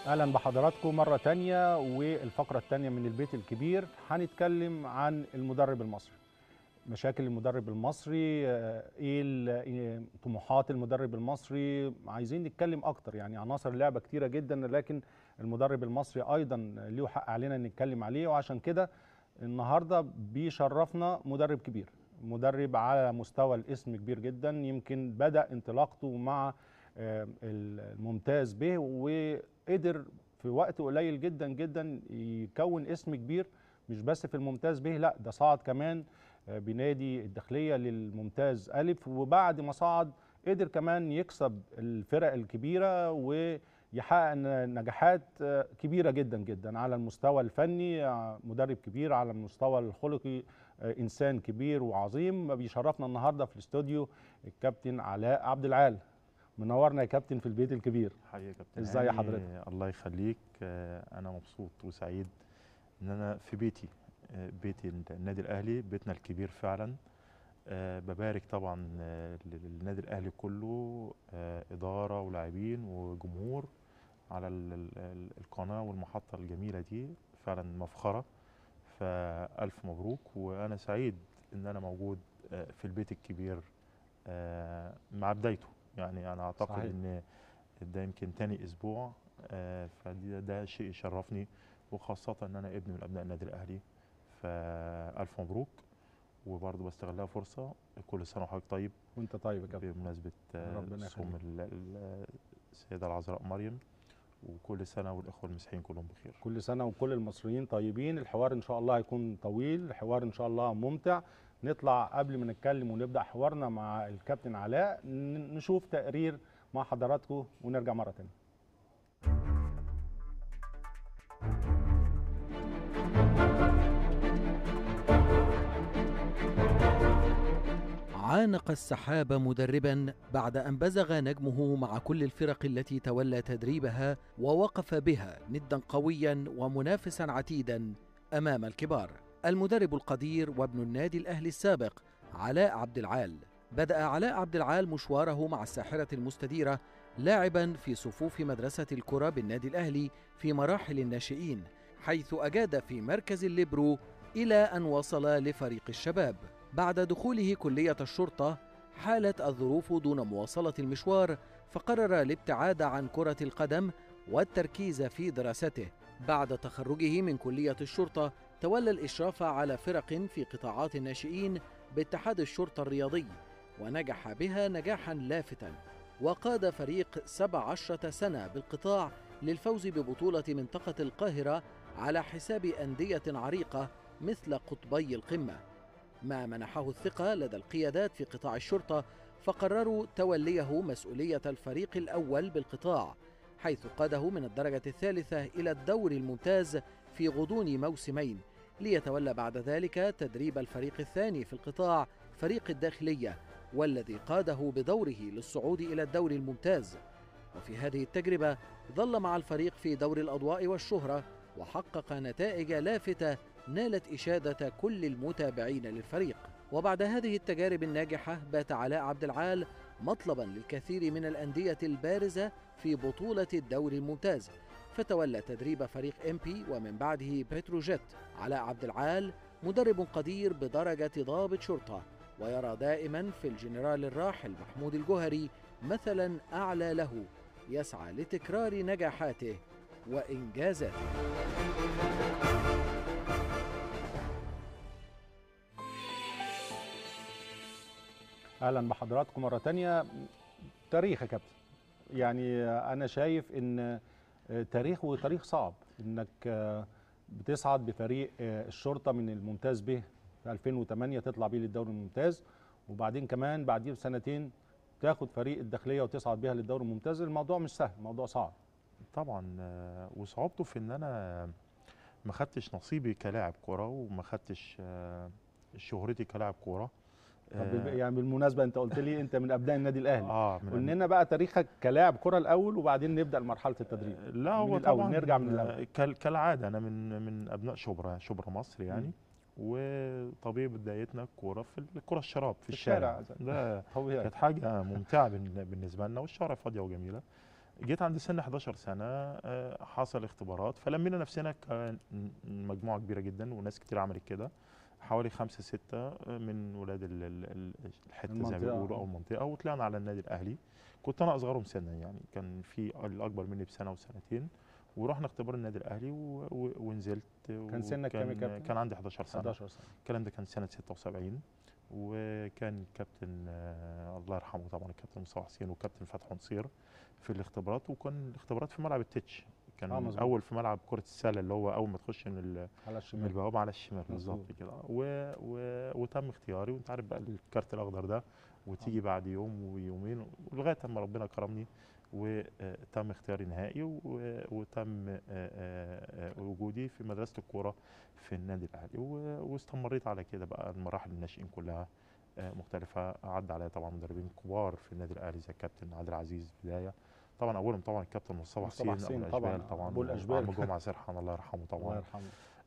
اهلا بحضراتكم مره تانية والفقره التانية من البيت الكبير هنتكلم عن المدرب المصري مشاكل المدرب المصري آه، ايه ال- إيه طموحات المدرب المصري عايزين نتكلم اكتر يعني عناصر اللعبه كتيره جدا لكن المدرب المصري ايضا له حق علينا نتكلم عليه وعشان كده النهارده بيشرفنا مدرب كبير مدرب على مستوى الاسم كبير جدا يمكن بدا انطلاقته مع آه، الممتاز به وقدر في وقت قليل جدا جدا يكون اسم كبير مش بس في الممتاز به لا ده صعد كمان آه، بنادي الداخليه للممتاز الف وبعد ما صعد قدر كمان يكسب الفرق الكبيره ويحقق ن- نجاحات آه، كبيره جدا جدا على المستوى الفني آه، مدرب كبير على المستوى الخلقي آه، انسان كبير وعظيم بيشرفنا النهارده في الاستوديو الكابتن علاء عبد العال منورنا يا كابتن في البيت الكبير حقيقة يا كابتن ازاي هاني، حضرتك؟ الله يخليك آه، انا مبسوط وسعيد ان انا في بيتي آه، بيتي النادي الاهلي بيتنا الكبير فعلا آه، ببارك طبعا آه، للنادي الاهلي كله آه، اداره ولاعبين وجمهور على ال- ال- ال- القناه والمحطه الجميله دي فعلا مفخره فالف مبروك وانا سعيد ان انا موجود آه، في البيت الكبير آه، مع بدايته يعني انا اعتقد صحيح. ان ده يمكن تاني اسبوع آه، فده ده شيء يشرفني وخاصه ان انا ابن من ابناء النادي الاهلي فالف مبروك وبرضه بستغلها فرصه كل سنه وحضرتك طيب وانت طيب يا كابتن بمناسبه آه، ربنا صوم يخليك. ال- ال- السيده العذراء مريم وكل سنه والاخوه المسيحيين كلهم بخير كل سنه وكل المصريين طيبين الحوار ان شاء الله هيكون طويل الحوار ان شاء الله ممتع نطلع قبل ما نتكلم ونبدا حوارنا مع الكابتن علاء ن- نشوف تقرير مع حضراتكم ونرجع مره تانية عانق السحاب مدربا بعد ان بزغ نجمه مع كل الفرق التي تولى تدريبها ووقف بها ندا قويا ومنافسا عتيدا امام الكبار المدرب القدير وابن النادي الاهلي السابق علاء عبد العال بدا علاء عبد العال مشواره مع الساحره المستديره لاعبا في صفوف مدرسه الكره بالنادي الاهلي في مراحل الناشئين حيث اجاد في مركز الليبرو الى ان وصل لفريق الشباب بعد دخوله كلية الشرطة حالت الظروف دون مواصلة المشوار فقرر الابتعاد عن كرة القدم والتركيز في دراسته. بعد تخرجه من كلية الشرطة تولى الإشراف على فرق في قطاعات الناشئين باتحاد الشرطة الرياضي ونجح بها نجاحا لافتا وقاد فريق 17 سنة بالقطاع للفوز ببطولة منطقة القاهرة على حساب أندية عريقة مثل قطبي القمة ما منحه الثقة لدى القيادات في قطاع الشرطة فقرروا توليه مسؤولية الفريق الأول بالقطاع حيث قاده من الدرجة الثالثة إلى الدور الممتاز في غضون موسمين ليتولى بعد ذلك تدريب الفريق الثاني في القطاع فريق الداخلية والذي قاده بدوره للصعود إلى الدور الممتاز وفي هذه التجربة ظل مع الفريق في دور الأضواء والشهرة وحقق نتائج لافتة نالت إشادة كل المتابعين للفريق وبعد هذه التجارب الناجحة بات علاء عبد العال مطلبا للكثير من الأندية البارزة في بطولة الدوري الممتاز فتولى تدريب فريق امبي ومن بعده بتروجيت علاء عبد العال مدرب قدير بدرجة ضابط شرطة ويرى دائما في الجنرال الراحل محمود الجوهري مثلا أعلى له يسعى لتكرار نجاحاته وإنجازاته اهلا بحضراتكم مره تانية تاريخ يا كابتن يعني انا شايف ان تاريخ وتاريخ صعب انك بتصعد بفريق الشرطه من الممتاز به في 2008 تطلع بيه للدوري الممتاز وبعدين كمان بعديه بسنتين تاخد فريق الداخليه وتصعد بيها للدوري الممتاز الموضوع مش سهل الموضوع صعب طبعا آه، وصعوبته في ان انا ما خدتش نصيبي كلاعب كوره وما خدتش آه، شهرتي كلاعب كوره طب آه، يعني بالمناسبه انت قلت لي انت من ابناء النادي الاهلي اه من قول لنا بقى تاريخك كلاعب كره الاول وبعدين نبدا مرحله التدريب لا من هو الأول، طبعا نرجع من الأول. آه، كال- كالعاده انا من من ابناء شبرا شبرا مصر يعني مم. وطبيعي بدايتنا الكوره في الكوره الشراب في, في الشارع. الشارع, ده طبيعي كانت حاجه ممتعه بالن- بالنسبه لنا والشارع فاضيه وجميله جيت عند سن 11 سنه آه، حصل اختبارات فلمينا نفسنا كان مجموعه كبيره جدا وناس كتير عملت كده حوالي خمسة ستة من ولاد ال- ال- ال- الحتة زي ما المنطقة. بيقولوا أو المنطقة وطلعنا على النادي الأهلي كنت أنا أصغرهم سنا يعني كان في الأكبر مني بسنة وسنتين ورحنا اختبار النادي الأهلي و... و... ونزلت كان سنك كام يا وكان- كابتن؟ كان عندي 11 سنة 11 سنه الكلام ده كان سنة 76 وكان كابتن آه، الله يرحمه طبعا الكابتن مصطفى حسين وكابتن فتحي نصير في الاختبارات وكان الاختبارات في ملعب التتش كان آه، آه مظبوط. اول في ملعب كرة السلة اللي هو أول ما تخش من ال- على من الشمال البوابة على الشمال مظبوط. بالظبط كده و... و... وتم اختياري وانت عارف بقى الكارت الأخضر ده وتيجي بعد يوم ويومين ولغاية اما ربنا كرمني وتم اختياري نهائي و- وتم آه، آه، آه، وجودي في مدرسة الكورة في النادي الأهلي و- واستمريت على كده بقى المراحل الناشئين كلها آه، مختلفة عدى عليا طبعا مدربين كبار في النادي الأهلي زي الكابتن عادل عزيز بداية طبعا أولهم طبعا الكابتن مصطفى مصطفى حسين حسين أبو طبعاً، الأشبال طبعا أبو الأشبال. عم جمعة سرحان الله يرحمه الله طبعا يرحمه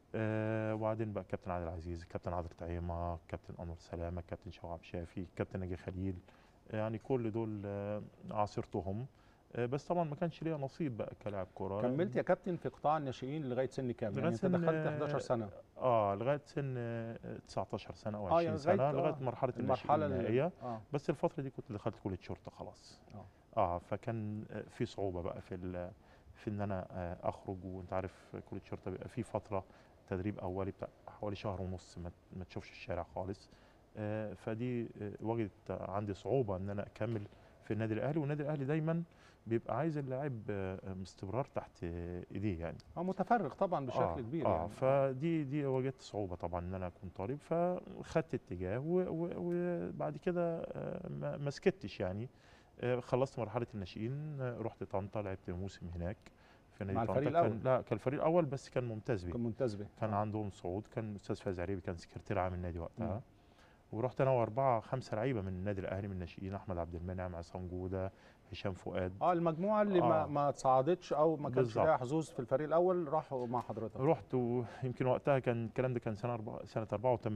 آه وبعدين بقى كابتن عادل عزيز كابتن عادل طعيمة كابتن أنور سلامة كابتن شوقي شافي كابتن ناجي خليل يعني كل دول آه، عاصرتهم آه، بس طبعا ما كانش ليا نصيب بقى كلاعب كوره كملت يا كابتن في قطاع الناشئين لغايه سن كام؟ يعني لغاية انت سن- دخلت 11 سنه اه لغايه سن آه، 19 سنه او آه، 20 يعني سنه لغاية- لغايه آه، مرحله الناشئين المرحله اللي- النهائيه اه بس الفتره دي كنت دخلت كليه شرطه خلاص آه. اه فكان آه، في صعوبه بقى في ال- في ان انا آه، اخرج وانت عارف كليه الشرطه بيبقى في فتره تدريب اولي بتاع حوالي شهر ونص ما ما تشوفش الشارع خالص آه، فدي آه، وجدت عندي صعوبه ان انا اكمل في النادي الاهلي والنادي الاهلي دايما بيبقى عايز اللاعب آه، باستمرار تحت آه، ايديه يعني اه متفرغ طبعا بشكل آه كبير اه يعني فدي دي وجدت صعوبه طبعا ان انا اكون طالب فخدت اتجاه و- و- وبعد كده آه، ما ما سكتش يعني آه، خلصت مرحله الناشئين آه، رحت طنطا لعبت موسم هناك في نادي مع طنطا الفريق كان الأول؟ لا كان الفريق الاول بس كان ممتاز بيه كان ممتاز به كان آه. عندهم صعود كان الاستاذ فايز عريبي كان سكرتير عام النادي مم. وقتها ورحت انا واربعه خمسه لعيبه من النادي الاهلي من الناشئين احمد عبد المنعم عصام جوده هشام فؤاد اه المجموعه اللي ما آه. ما تصعدتش او ما كانش بالظبط. ليها حظوظ في الفريق الاول راحوا مع حضرتك رحت ويمكن وقتها كان الكلام ده كان سنه أربعة سنه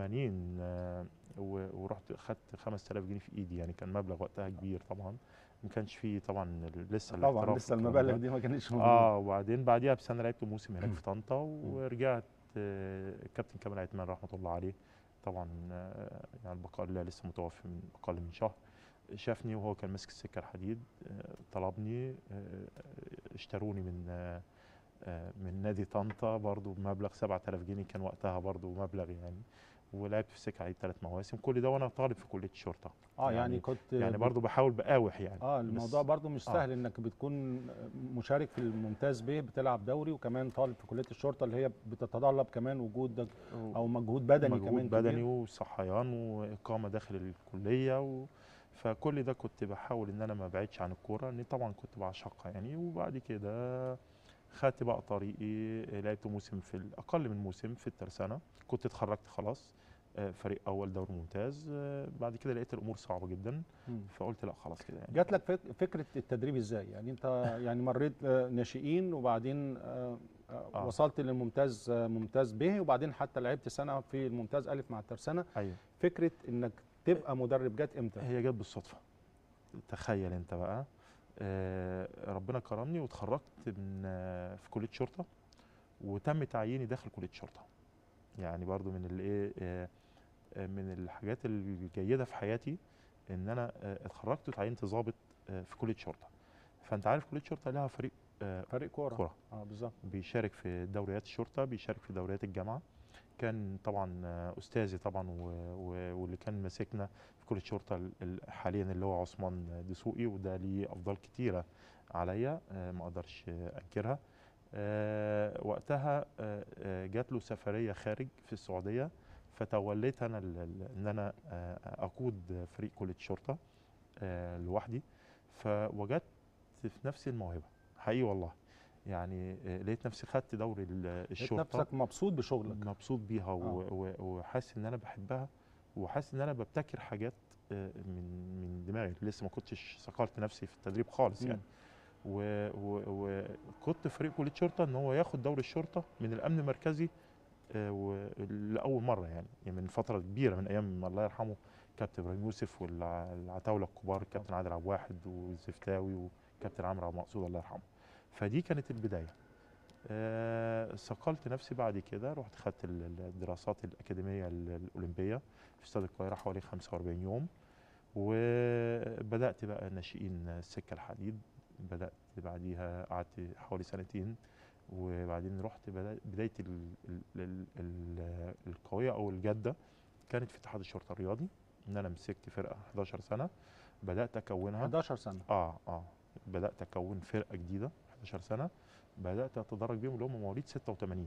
84 آه، و- ورحت خدت 5000 جنيه في ايدي يعني كان مبلغ وقتها كبير طبعا ما كانش فيه طبعا لسه طبعا الاحتراف لسه والكلام المبالغ ده. دي ما كانتش موجوده اه وبعدين بعديها بسنه لعبت موسم هناك في طنطا ورجعت آه، الكابتن كامل عثمان رحمه الله عليه طبعا آه، يعني البقاء لله لسه متوفي من اقل من شهر شافني وهو كان ماسك السكه الحديد آه، طلبني آه، اشتروني من آه، آه، من نادي طنطا برضو بمبلغ 7000 جنيه كان وقتها برضو مبلغ يعني ولعبت في السكه الحديد ثلاث مواسم كل ده وانا طالب في كليه الشرطه اه يعني, يعني- كنت يعني برضو بحاول بقاوح يعني اه بس- الموضوع برضو مش آه. سهل انك بتكون مشارك في الممتاز به بتلعب دوري وكمان طالب في كليه الشرطه اللي هي بتتطلب كمان وجودك او مجهود بدني مجهود كمان بدني كبير. وصحيان واقامه داخل الكليه و... فكل ده كنت بحاول ان انا ما ابعدش عن الكوره لان طبعا كنت بعشقها يعني وبعد كده خدت بقى طريقي لعبت موسم في ال- اقل من موسم في الترسانه كنت اتخرجت خلاص آه، فريق اول دوري ممتاز آه، بعد كده لقيت الامور صعبه جدا مم. فقلت لا خلاص كده يعني جات لك فك- فكره التدريب ازاي يعني انت يعني مريت آه، ناشئين وبعدين آه، آه، آه. وصلت للممتاز آه، ممتاز به وبعدين حتى لعبت سنه في الممتاز الف مع الترسانه ايوه فكره انك تبقى مدرب جت امتى هي جت بالصدفه تخيل انت بقى آه، ربنا كرمني واتخرجت من آه، في كليه شرطه وتم تعييني داخل كليه شرطه يعني برضو من الايه آه، آه، من الحاجات الجيده في حياتي ان انا آه، اتخرجت وتعينت ضابط آه، في كليه شرطه فانت عارف كليه شرطه لها فريق آه، فريق كوره كوره اه بالظبط بيشارك في دوريات الشرطه بيشارك في دوريات الجامعه كان طبعا آه، استاذي طبعا و- و- واللي كان ماسكنا في كليه الشرطه ال- ال- حاليا اللي هو عثمان دسوقي وده ليه افضال كتيره عليا آه، ما اقدرش آه، انكرها آه، وقتها آه، آه، جات له سفريه خارج في السعوديه فتوليت انا ال- ال- ان انا آه، اقود فريق كليه الشرطه آه، لوحدي فوجدت في نفسي الموهبه حقيقي والله يعني آه، لقيت نفسي خدت دوري ال- لقيت الشرطه نفسك مبسوط بشغلك مبسوط بيها و- آه. و- وحاسس ان انا بحبها وحاسس ان انا ببتكر حاجات آه، من من دماغي لسه ما كنتش صقلت نفسي في التدريب خالص مم. يعني و- و- وكنت فريق كليه شرطه ان هو ياخد دوري الشرطه من الامن المركزي آه، و- لاول مره يعني يعني من فتره كبيره من ايام الله يرحمه كابتن ابراهيم يوسف والعتاوله الكبار الكابتن عادل عبد الواحد والزفتاوي كابتن عمرو عبد المقصود الله يرحمه فدي كانت البدايه آه، صقلت نفسي بعد كده رحت خدت ال- ال- الدراسات الاكاديميه ال- الاولمبيه في استاد القاهره حوالي 45 يوم وبدات بقى ناشئين السكه الحديد بدات بعديها قعدت حوالي سنتين وبعدين رحت بدأ- بدايه ال ال ال ال القويه او الجاده كانت في اتحاد الشرطه الرياضي ان انا مسكت فرقه 11 سنه بدات اكونها 11 سنه اه اه بدات اكون فرقه جديده 11 سنه بدات اتدرج بيهم اللي هم مواليد 86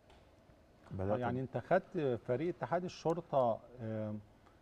بدات يعني انت خدت فريق اتحاد الشرطه آم،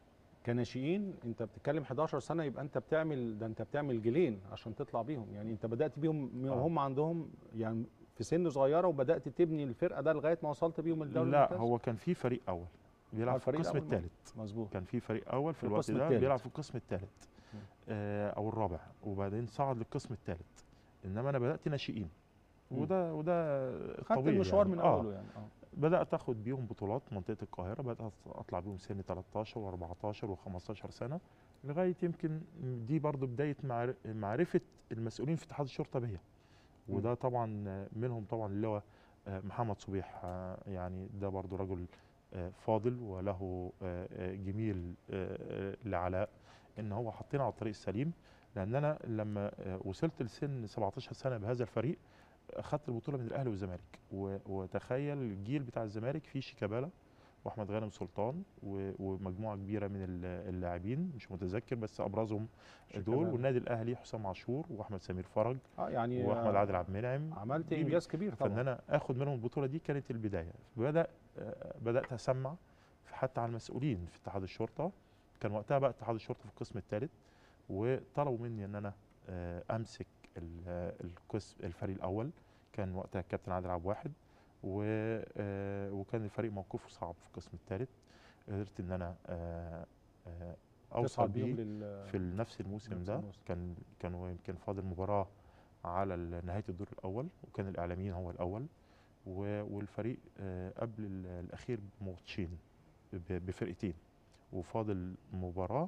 كناشئين انت بتتكلم 11 سنه يبقى انت بتعمل ده انت بتعمل جيلين عشان تطلع بيهم يعني انت بدات بيهم آه. وهم عندهم يعني في سن صغيره وبدات تبني الفرقه ده لغايه ما وصلت بيهم الدوري لا الممتاز؟ هو كان في فريق اول بيلعب في الفريق القسم الأول ما- الثالث مظبوط كان في فريق اول في, في الوقت القسم ده التالت. بيلعب في القسم الثالث م. آه او الرابع وبعدين صعد للقسم الثالث انما انا بدات ناشئين م. وده وده خدت طبيعي المشوار يعني. من آه. اوله يعني اه بدات اخد بيهم بطولات منطقه القاهره بدات اطلع بيهم سن 13 و14 و15 سنه لغايه يمكن دي برضو بدايه معر- معرفه المسؤولين في اتحاد الشرطه بيا مم. وده طبعا منهم طبعا اللي هو آه، محمد صبيح آه، يعني ده برضو رجل آه، فاضل وله آه، آه، جميل آه، آه، لعلاء ان هو حطينا على الطريق السليم لان انا لما آه، وصلت لسن 17 سنه بهذا الفريق اخذت البطوله من الاهلي والزمالك و- وتخيل الجيل بتاع الزمالك فيه شيكابالا واحمد غانم سلطان و- ومجموعه كبيره من ال- اللاعبين مش متذكر بس ابرزهم دول شيكابالا. والنادي الاهلي حسام عاشور واحمد سمير فرج اه يعني واحمد آه، عادل عبد المنعم عملت دي بي- انجاز كبير فان طبعا انا اخد منهم البطوله دي كانت البدايه بدا آه، بدات اسمع في- حتى على المسؤولين في اتحاد الشرطه كان وقتها بقى اتحاد الشرطه في القسم الثالث وطلبوا مني ان انا آه، امسك ال- آه، القسم الفريق الاول كان وقتها الكابتن عادل عبد الواحد و- آه، وكان الفريق موقفه صعب في القسم الثالث قدرت ان انا آه، آه، اوصل تصعد بيهم بيه لل في نفس الموسم نفس ده الموسم. كان كان هو يمكن فاضل مباراه على ال- نهايه الدور الاول وكان الاعلاميين هو الاول و- والفريق آه، قبل ال- الاخير بماتشين ب- بفرقتين وفاضل مباراه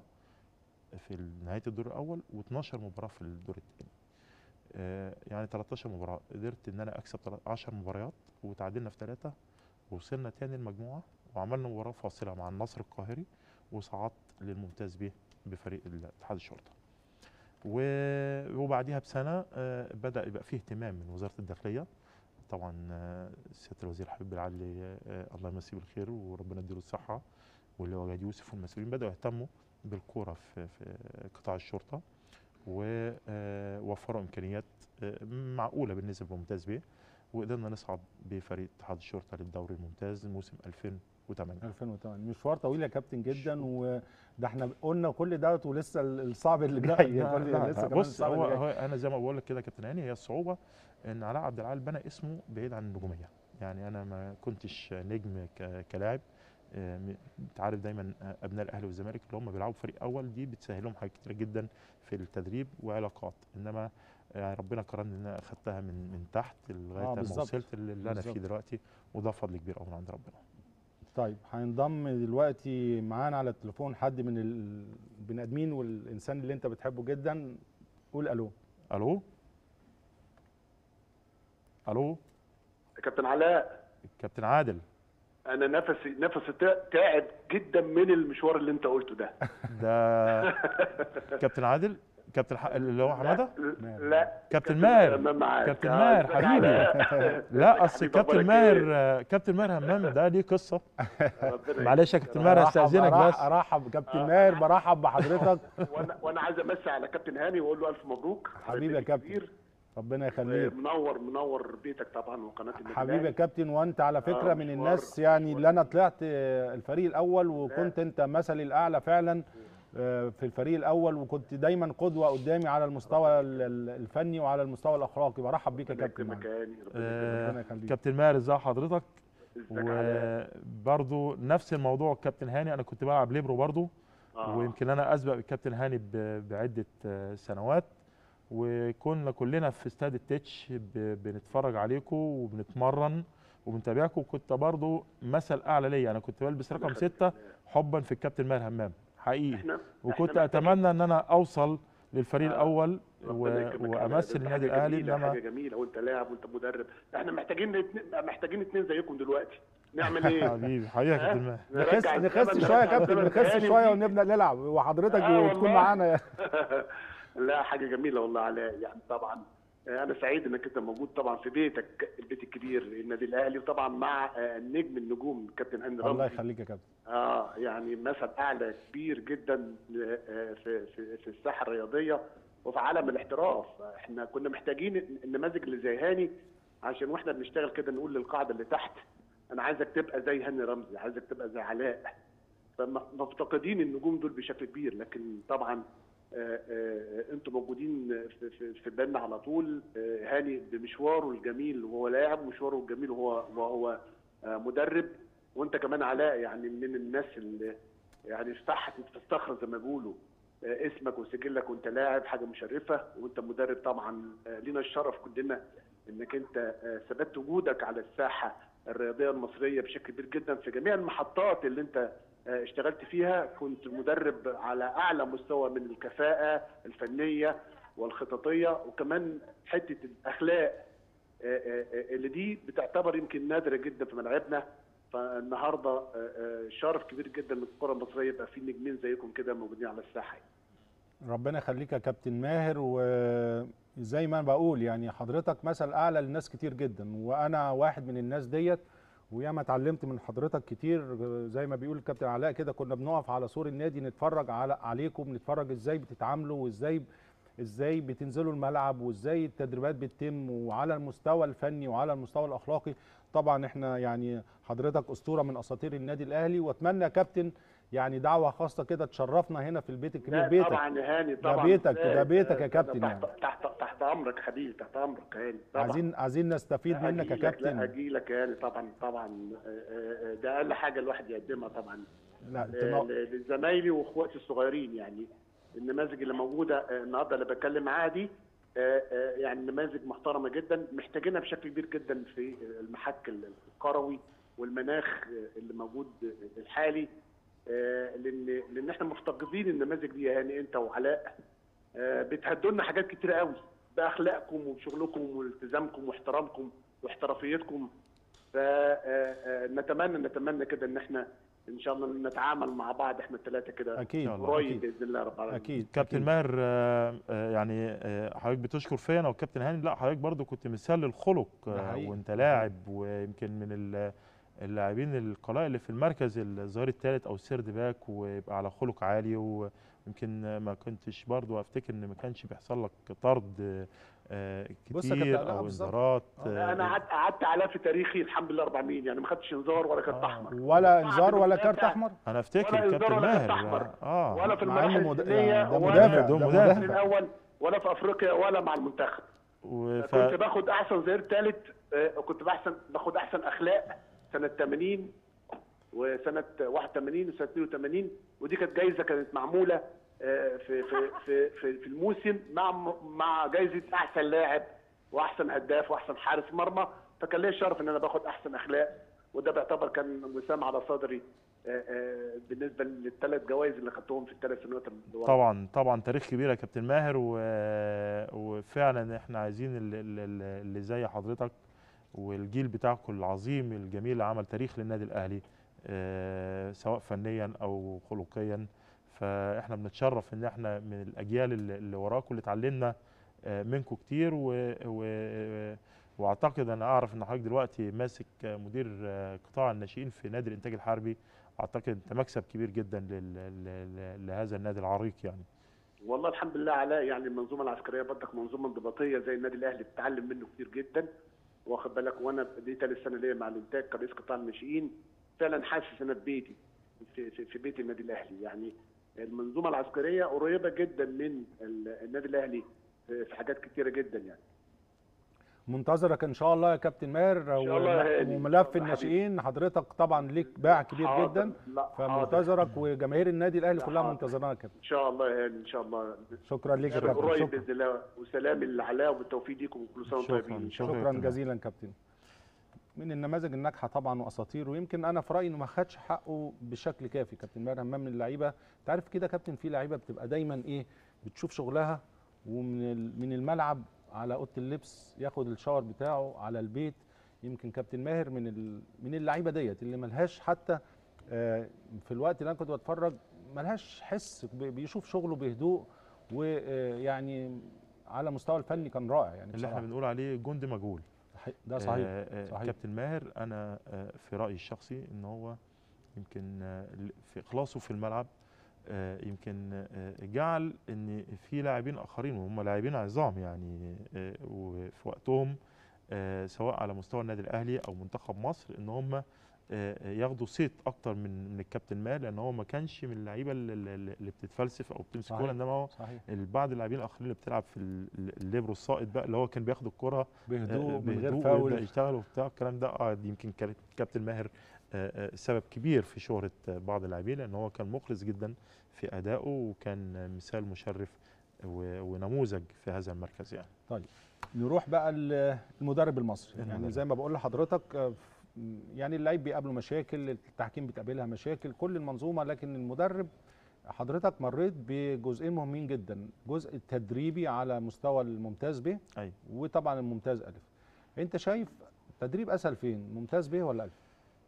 في نهايه الدور الاول و12 مباراه في الدور الثاني يعني 13 مباراه قدرت ان انا اكسب تل- 10 مباريات وتعادلنا في ثلاثه ووصلنا تاني المجموعه وعملنا مباراه فاصله مع النصر القاهري وصعدت للممتاز به بفريق ال- اتحاد الشرطه و- وبعديها بسنه آه، بدا يبقى فيه اهتمام من وزاره الداخليه طبعا آه، سياده الوزير حبيب العدلي آه، الله يمسيه بالخير وربنا يديله الصحه واللي هو جاد يوسف والمسؤولين بداوا يهتموا بالكوره في في قطاع الشرطه ووفروا امكانيات آه، معقوله بالنسبه للممتاز به وقدرنا نصعد بفريق اتحاد الشرطه للدوري الممتاز موسم 2008 2008 مشوار طويل يا كابتن جدا وده احنا قلنا كل دوت ولسه الصعب اللي لا جاي لا كل- لا لسه لا كمان بص الصعب هو, اللي جاي. هو انا زي ما بقول لك كده يا كابتن هاني هي الصعوبه ان علاء عبد العال بنى اسمه بعيد عن النجوميه يعني انا ما كنتش نجم ك- كلاعب آه، م- انت عارف دايما آه، ابناء الاهلي والزمالك اللي هم بيلعبوا فريق اول دي بتسهل لهم حاجات كتير جدا في التدريب وعلاقات انما يعني ربنا كرمني ان انا اخدتها من من تحت لغايه آه، ما بالظبط. وصلت اللي انا فيه بالظبط. دلوقتي وده فضل كبير قوي من عند ربنا طيب هينضم دلوقتي معانا على التليفون حد من البني ادمين والانسان اللي انت بتحبه جدا قول الو الو الو كابتن علاء كابتن عادل انا نفسي نفسي تا- تعب جدا من المشوار اللي انت قلته ده ده كابتن عادل كابتن ح... اللي هو حماده لا كابتن ماهر همام معاك. كابتن آه، ماهر ازيك حبيبي علاء؟ لا اصل حبيبي، كابتن أخبارك ماهر إيه؟ آه، كابتن ماهر همام ده ليه قصه ربنا معلش يا كابتن ماهر أرحب- استاذنك أرحب- بس ارحب كابتن ماهر برحب بحضرتك وانا وانا عايز امسي على كابتن هاني واقول له الف مبروك على حبيبي يا البيت كابتن. الكبير. ربنا يخليك منور منور بيتك طبعا وقناه النادي حبيبي يا الأهلي. كابتن وانت على فكره آه، من مشوار- الناس يعني مشوار. اللي انا طلعت آه، الفريق الاول وكنت انت مثلي الاعلى فعلا آه، في الفريق الاول وكنت دايما قدوه قدامي على المستوى ال- ال- الفني وعلى المستوى الاخلاقي برحب بيك يا ربنا كابتن يكرمك معانا. يا هاني ربنا يكرمك. آه، ربنا يخليك. كابتن ماهر ازي حضرتك ازيك علاء؟ وبرضه نفس الموضوع كابتن هاني انا كنت بلعب ليبرو برضه آه. ويمكن انا اسبق الكابتن هاني ب- بعده آه، سنوات وكنا كلنا في استاد التتش ب- بنتفرج عليكم وبنتمرن وبنتابعكم وكنت برضو مثل اعلى ليا انا كنت بلبس رقم ستة حبا في الكابتن ماهر همام حقيقي احنا وكنت إحنا اتمنى ان انا اوصل للفريق آه. الاول و- ربنا يكرمك على- وامثل ده النادي حاجة الاهلي جميلة، انما حاجه جميله وانت لاعب وانت مدرب احنا محتاجين اتنين- محتاجين اتنين زيكم دلوقتي نعمل ايه؟ حبيبي حبيبي يا كابتن ماهر نخس نرجع نخس الزمن شويه يا نرجع كابتن الزمن نخس تاني شويه ونجيب- ونبدا نلعب وحضرتك آه تكون والله. معانا لا حاجه جميله والله علاء يعني طبعا آه، انا سعيد انك انت موجود طبعا في بيتك البيت الكبير النادي الاهلي وطبعا مع آه، النجم النجوم كابتن هاني الله رمزي يخليك يا كابتن اه يعني مثل اعلى كبير جدا آه، في في في الساحه الرياضيه وفي عالم الاحتراف احنا كنا محتاجين النماذج اللي زي هاني عشان واحنا بنشتغل كده نقول للقاعده اللي تحت انا عايزك تبقى زي هاني رمزي عايزك تبقى زي علاء فمفتقدين النجوم دول بشكل كبير لكن طبعا آه، آه، انتم موجودين في في في بالنا على طول آه، هاني بمشواره الجميل وهو لاعب ومشواره الجميل وهو وهو آه، مدرب وانت كمان علاء يعني من الناس اللي يعني استحت تستخرج زي ما بيقولوا آه، اسمك وسجلك وانت لاعب حاجه مشرفه وانت مدرب طبعا آه، لينا الشرف كلنا انك انت آه، ثبت وجودك على الساحه الرياضيه المصريه بشكل كبير جدا في جميع المحطات اللي انت آه، اشتغلت فيها كنت مدرب على اعلى مستوى من الكفاءه الفنيه والخططيه وكمان حته الاخلاق آه، آه، آه، اللي دي بتعتبر يمكن نادره جدا في ملاعبنا فالنهارده آه، آه، شرف كبير جدا للكره المصريه يبقى في نجمين زيكم كده موجودين على الساحه ربنا يخليك يا كابتن ماهر وزي ما انا بقول يعني حضرتك مثل اعلى لناس كتير جدا وانا واحد من الناس ديت وياما اتعلمت من حضرتك كتير زي ما بيقول الكابتن علاء كده كنا بنقف على سور النادي نتفرج على عليكم نتفرج ازاي بتتعاملوا وازاي ازاي بتنزلوا الملعب وازاي التدريبات بتتم وعلى المستوى الفني وعلى المستوى الاخلاقي طبعا احنا يعني حضرتك اسطوره من اساطير النادي الاهلي واتمنى يا كابتن يعني دعوه خاصه كده تشرفنا هنا في البيت الكبير لا بيتك طبعا يا هاني ده طبعا بيتك، إزاي؟ ده بيتك يا أنا كابتن تحت يعني. تحت تحت امرك حبيبي تحت امرك يا هاني طبعا عايزين عايزين نستفيد لا منك يا أجيلك- لا كابتن اجي لك يعني طبعا طبعا آه، آه، آه، ده اقل حاجه الواحد يقدمها طبعا لا ل- تنو- ل- لزمايلي واخواتي الصغيرين يعني النماذج اللي موجوده آه، النهارده اللي بتكلم معاها دي آه، آه، يعني نماذج محترمه جدا محتاجينها بشكل كبير جدا في المحك الكروي والمناخ آه، اللي موجود الحالي آه، لان لان احنا مفتقدين النماذج دي يعني انت وعلاء آه، بتهدوا لنا حاجات كتير قوي باخلاقكم وبشغلكم والتزامكم واحترامكم واحترافيتكم فنتمنى نتمنى كده ان احنا ان شاء الله نتعامل مع بعض احنا الثلاثه كده اكيد الله. قريب اكيد باذن الله رب العالمين اكيد كابتن أكيد. ماهر آه، آه، يعني آه، حضرتك بتشكر فيا انا والكابتن هاني لا حضرتك برضو كنت مثال للخلق ده آه، حقيقي. وانت لاعب ويمكن من ال- اللاعبين القلائل اللي في المركز الظهير الثالث او السيرد باك ويبقى على خلق عالي ويمكن آه، ما كنتش برضو افتكر ان ما كانش بيحصل لك طرد آه، بص يا كابتن، كتير لا، او بالظبط. انذارات آه. انا قعدت قعدت على في تاريخي الحمد لله رب العالمين يعني ما خدتش انذار ولا كارت آه. احمر ولا انذار ولا المدافع كارت احمر انا افتكر ولا إنذار كابتن ولا كارت ماهر أحمر. اه ولا في مع إنه المراحل مد- السنيه يعني ده ولا مدافع، ده في مدافع. الفصل الاول ولا في افريقيا ولا مع المنتخب وف... كنت باخد احسن ظهير ثالث كنت باحسن باخد احسن اخلاق سنه 80 وسنه 81 وسنه 82 ودي كانت جايزه كانت معموله آه، في في في في, في الموسم مع مع جايزه احسن لاعب واحسن هداف واحسن حارس مرمى فكان ليا الشرف ان انا باخد احسن اخلاق وده بيعتبر كان وسام على صدري آه، آه، بالنسبه للثلاث جوائز اللي خدتهم في الثلاث سنوات اللي ورا. طبعا طبعا تاريخ كبير يا كابتن ماهر و... وفعلا احنا عايزين اللي, اللي اللي زي حضرتك والجيل بتاعكم العظيم الجميل اللي عمل تاريخ للنادي الاهلي آه، سواء فنيا او خلقيا فاحنا بنتشرف ان احنا من الاجيال اللي اللي وراكم اللي اتعلمنا آه، منكم كتير و... و... واعتقد انا اعرف ان حضرتك دلوقتي ماسك مدير آه، قطاع الناشئين في نادي الانتاج الحربي اعتقد انت مكسب كبير جدا لل... لل... لهذا النادي العريق يعني والله الحمد لله علاء يعني المنظومه العسكريه برضك منظومه انضباطيه زي النادي الاهلي بتتعلم منه كتير جدا واخد بالك وانا دي ثالث سنه ليا مع الانتاج كرئيس قطاع الناشئين فعلا حاسس انا في بيتي في, في, في بيت النادي الاهلي يعني المنظومه العسكريه قريبه جدا من ال- النادي الاهلي في في حاجات كتيره جدا يعني منتظرك ان شاء الله يا كابتن ماهر شاء الله يا هاني. وملف حبيبي. الناشئين حضرتك طبعا ليك باع كبير حاضر. جدا لا حاضر. فمنتظرك وجماهير النادي الاهلي لا، كلها حاضر. منتظراك يا كابتن ان شاء الله يا هاني ان شاء الله شكرا ليك يا نتقابل كابتن قريب شكرا باذن الله وسلام لعلاء وبالتوفيق ليكم وكل سنه وانتم شكراً. طيبين ان شاء الله شكرا كابتن. جزيلا كابتن من النماذج الناجحه طبعا واساطير ويمكن انا في رايي انه ما خدش حقه بشكل كافي كابتن ماهر همام من اللعيبه انت عارف كده كابتن في لعيبه بتبقى دايما ايه بتشوف شغلها ومن ال- من الملعب على اوضه اللبس ياخد الشاور بتاعه على البيت يمكن كابتن ماهر من ال- من اللعيبه ديت اللي ملهاش حتى آه، في الوقت اللي انا كنت بتفرج ملهاش حس ب- بيشوف شغله بهدوء ويعني على مستوى الفني كان رائع يعني اللي احنا بصراحة. بنقول عليه جند مجهول ده صحيح آه، آه، صحيح. كابتن ماهر انا آه، في رايي الشخصي ان هو يمكن آه، ل- في اخلاصه في الملعب آه، يمكن آه، جعل ان في لاعبين اخرين وهم لاعبين عظام يعني آه، وفي وقتهم آه، سواء على مستوى النادي الاهلي او منتخب مصر ان هم آه، ياخدوا صيت اكتر من من الكابتن ماهر لان هو ما كانش من اللعيبه اللي, اللي اللي بتتفلسف او بتمسك صحيح. كوره انما هو صحيح بعض اللاعبين الاخرين اللي بتلعب في ال- ال- الليبرو الساقط بقى اللي هو كان بياخد الكره بهدوء آه، من غير بهدوء فاول ويبدأ يشتغل وبتاع الكلام ده اه دي يمكن كانت كابتن ماهر آه، آه، سبب كبير في شهرة آه، بعض اللاعبين لأن هو كان مخلص جدا في أدائه وكان آه، مثال مشرف و- ونموذج في هذا المركز يعني نروح بقى ل- المدرب المصري يعني المدرب. زي ما بقول لحضرتك آه، ف- يعني اللعيب بيقابله مشاكل التحكيم بتقابلها مشاكل كل المنظومه لكن المدرب حضرتك مريت بجزئين مهمين جدا جزء التدريبي على مستوى الممتاز ب أيوة. وطبعا الممتاز الف انت شايف التدريب اسهل فين ممتاز ب ولا الف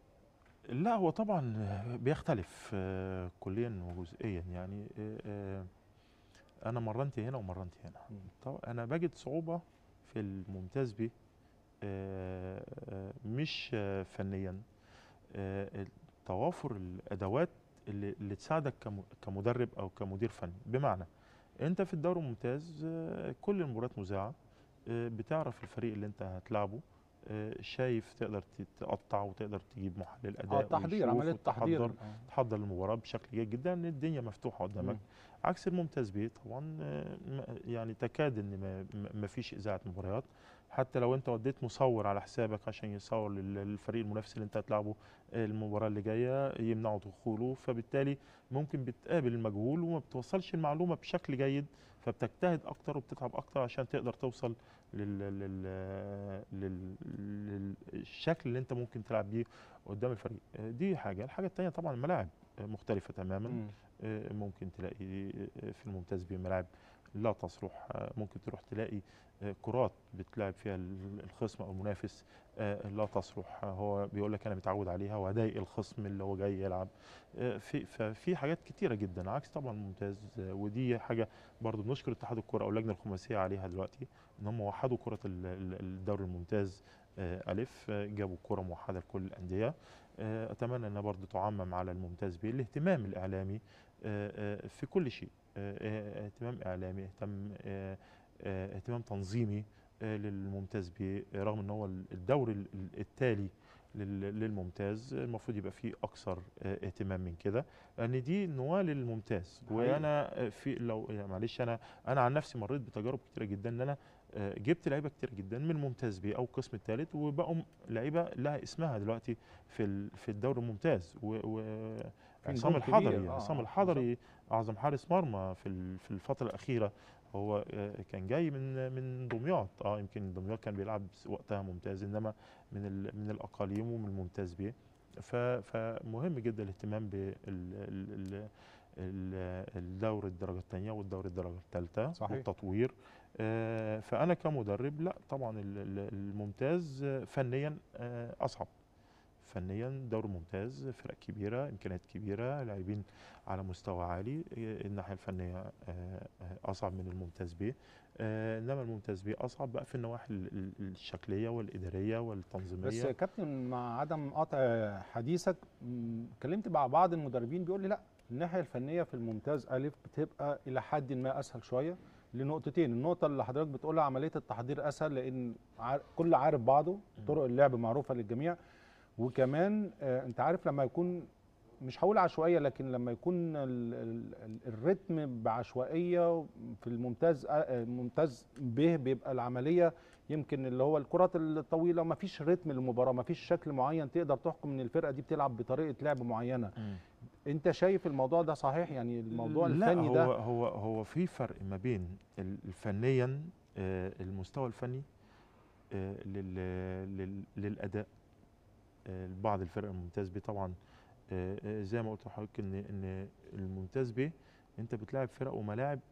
لا هو طبعا آه، بيختلف آه، كليا وجزئيا يعني آه، آه، أنا مرنت هنا ومرنت هنا مم. طبعا أنا بجد صعوبة في الممتاز بيه آه، آه، مش آه، فنيا آه، توافر الادوات اللي, اللي تساعدك كم- كمدرب او كمدير فني بمعنى انت في الدوري الممتاز آه، كل المباريات مذاعه آه، بتعرف الفريق اللي انت هتلعبه آه، شايف تقدر تقطع وتقدر تجيب محلل اداء اه تحضير ويشوف عمليه تحضير وتحضر تحضر المباراه بشكل جيد جدا ان الدنيا مفتوحه قدامك مم. عكس الممتاز بيه طبعا آه، م- يعني تكاد ان ما- ما ما فيش اذاعه مباريات حتى لو انت وديت مصور على حسابك عشان يصور لل- للفريق المنافس اللي انت هتلعبه المباراه اللي جايه يمنعوا دخوله فبالتالي ممكن بتقابل المجهول وما بتوصلش المعلومه بشكل جيد فبتجتهد اكتر وبتتعب اكتر عشان تقدر توصل لل... لل... لل... للشكل اللي انت ممكن تلعب بيه قدام الفريق آه، دي حاجه الحاجه الثانيه طبعا الملاعب آه، مختلفه تماما مم. آه، ممكن تلاقي آه، في الممتاز بملاعب لا تصلح آه، ممكن تروح تلاقي آه، كرات بتلعب فيها ال- الخصم او المنافس آه، لا تصلح آه، هو بيقول لك انا متعود عليها وهضايق الخصم اللي هو جاي يلعب آه، في ففي حاجات كتيره جدا عكس طبعا الممتاز آه، ودي حاجه برضو بنشكر اتحاد الكره او اللجنه الخماسيه عليها دلوقتي ان هم وحدوا كره ال- ال- الدوري الممتاز آه، الف آه، جابوا كره موحده لكل الانديه آه، اتمنى انها برضو تعمم على الممتاز بيه الاهتمام الاعلامي آه، آه، في كل شيء آه، آه، اهتمام اعلامي اهتمام آه، آه، اهتمام تنظيمي آه، للممتاز بيه آه، رغم ان هو ال- الدوري ال- ال- التالي لل- للممتاز آه، المفروض يبقى فيه اكثر آه، اهتمام من كده لان دي نواه للممتاز حقيقي. وانا آه، في لو يعني معلش انا انا عن نفسي مريت بتجارب كتيره جدا ان انا آه، جبت لعيبه كتير جدا من الممتاز بيه او القسم الثالث وبقوا لعيبه لها اسمها دلوقتي في ال- في الدوري الممتاز و, و عصام نجوم كبير، الحضري آه، عصام آه، الحضري اعظم حارس مرمى في ال- في الفتره الاخيره هو آه، كان جاي من من دمياط اه يمكن دمياط كان بيلعب وقتها ممتاز انما من ال- من الاقاليم ومن الممتاز بيه ف- فمهم جدا الاهتمام بال ال- ال- الدوري الدرجه الثانيه والدوري الدرجه الثالثه صحيح. والتطوير آه، فانا كمدرب لا طبعا ال- ال- الممتاز آه، فنيا آه، اصعب فنيا دوري ممتاز فرق كبيره امكانيات كبيره لاعبين على مستوى عالي آه، الناحيه الفنيه آه، آه، اصعب من الممتاز بيه آه، انما الممتاز بيه اصعب بقى في النواحي ال- ال- الشكليه والاداريه والتنظيميه بس كابتن مع عدم قطع حديثك م، اتكلمت مع بعض المدربين بيقول لي لا الناحيه الفنيه في الممتاز الف بتبقى الى حد ما اسهل شويه لنقطتين النقطه اللي حضرتك بتقولها عمليه التحضير اسهل لان عار- كل عارف بعضه طرق اللعب معروفه للجميع وكمان آه، انت عارف لما يكون مش هقول عشوائيه لكن لما يكون ال ال ال الريتم بعشوائيه في الممتاز آه، آه، ممتاز ب بيبقى العمليه يمكن اللي هو الكرات الطويله ما فيش رتم للمباراه ما فيش شكل معين تقدر تحكم ان الفرقه دي بتلعب بطريقه لعب معينه مم. انت شايف الموضوع ده صحيح يعني الموضوع لا الفني هو ده هو هو في فرق ما بين ال- فنيا آه، المستوى الفني آه، لل- لل- للاداء آه، بعض الفرق الممتاز بيه طبعا آه، آه، زي ما قلت لحضرتك ان ان الممتاز بيه انت بتلاعب فرق وملاعب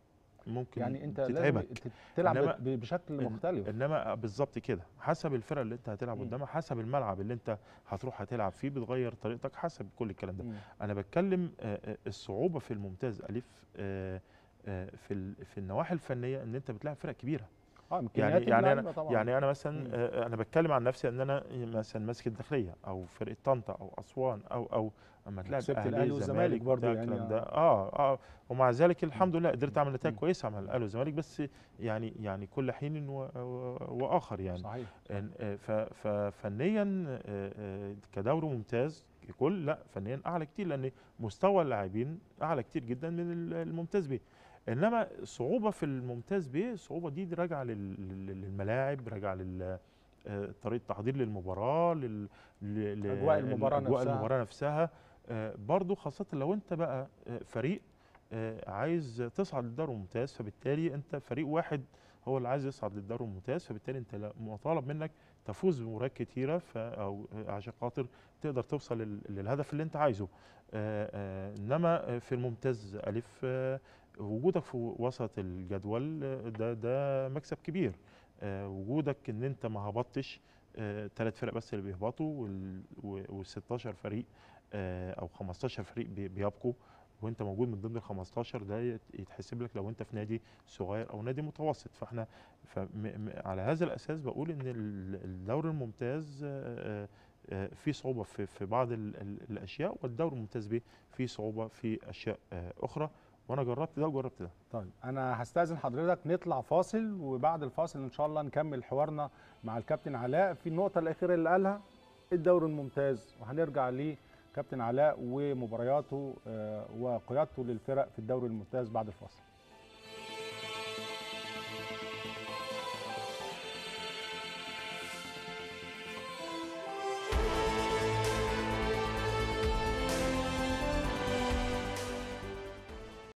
ممكن يعني انت لازم تتعبك ت- تلعب إنما- ب- بشكل إن- مختلف انما بالظبط كده حسب الفرقه اللي انت هتلعب مم. قدامها حسب الملعب اللي انت هتروح هتلعب فيه بتغير طريقتك حسب كل الكلام ده مم. انا بتكلم آه، آه، الصعوبه في الممتاز الف آه، آه، في ال- في النواحي الفنيه ان انت بتلعب فرق كبيره اه يعني امكانيات يعني اللعيبة انا طبعا يعني انا مثلا مم. آه، انا بتكلم عن نفسي ان انا مثلا ماسك الداخليه او فرقه طنطا او اسوان او او اما تلعب كسبت اهلي الأهلي والزمالك زمالك برضو بتاع يعني الكلام آه. ده اه اه ومع ذلك الحمد لله قدرت اعمل نتائج مم. كويسه مع الاهلي والزمالك بس يعني يعني كل حين و- و- واخر يعني صحيح إن- آه، ف- ففنيا آه، آه، كدوري ممتاز ككل لا فنيا اعلى كتير لان مستوى اللاعبين اعلى كتير جدا من ال- الممتاز بيه انما صعوبه في الممتاز بيه الصعوبه دي, دي راجعه لل- لل- للملاعب راجعه لل آه، طريقه تحضير للمباراه لل ل- ل- أجواء المباراة أجواء نفسها. المباراه نفسها آه، برضو خاصه لو انت بقى آه، فريق آه، عايز تصعد للدوري الممتاز فبالتالي انت فريق واحد هو اللي عايز يصعد للدوري الممتاز فبالتالي انت لا- مطالب منك تفوز بمباريات كتيره ف او آه، عشان خاطر تقدر توصل لل- للهدف اللي انت عايزه آه، آه، انما آه، في الممتاز الف آه، وجودك في وسط الجدول آه، ده ده مكسب كبير آه، وجودك ان انت ما هبطتش ثلاث فرق بس اللي بيهبطوا وال 16 فريق آه، او 15 فريق بي- بيبقوا وانت موجود من ضمن ال 15 ده يت- يتحسب لك لو انت في نادي صغير او نادي متوسط فاحنا فم م- على هذا الاساس بقول ان ال- الدوري الممتاز آه، آه، في صعوبه في في بعض ال- ال- الاشياء والدوري الممتاز به في صعوبه في اشياء آه، اخرى وانا جربت ده وجربت ده طيب انا هستاذن حضرتك نطلع فاصل وبعد الفاصل ان شاء الله نكمل حوارنا مع الكابتن علاء في النقطه الاخيره اللي قالها الدوري الممتاز وهنرجع لكابتن علاء ومبارياته آه، وقيادته للفرق في الدوري الممتاز بعد الفاصل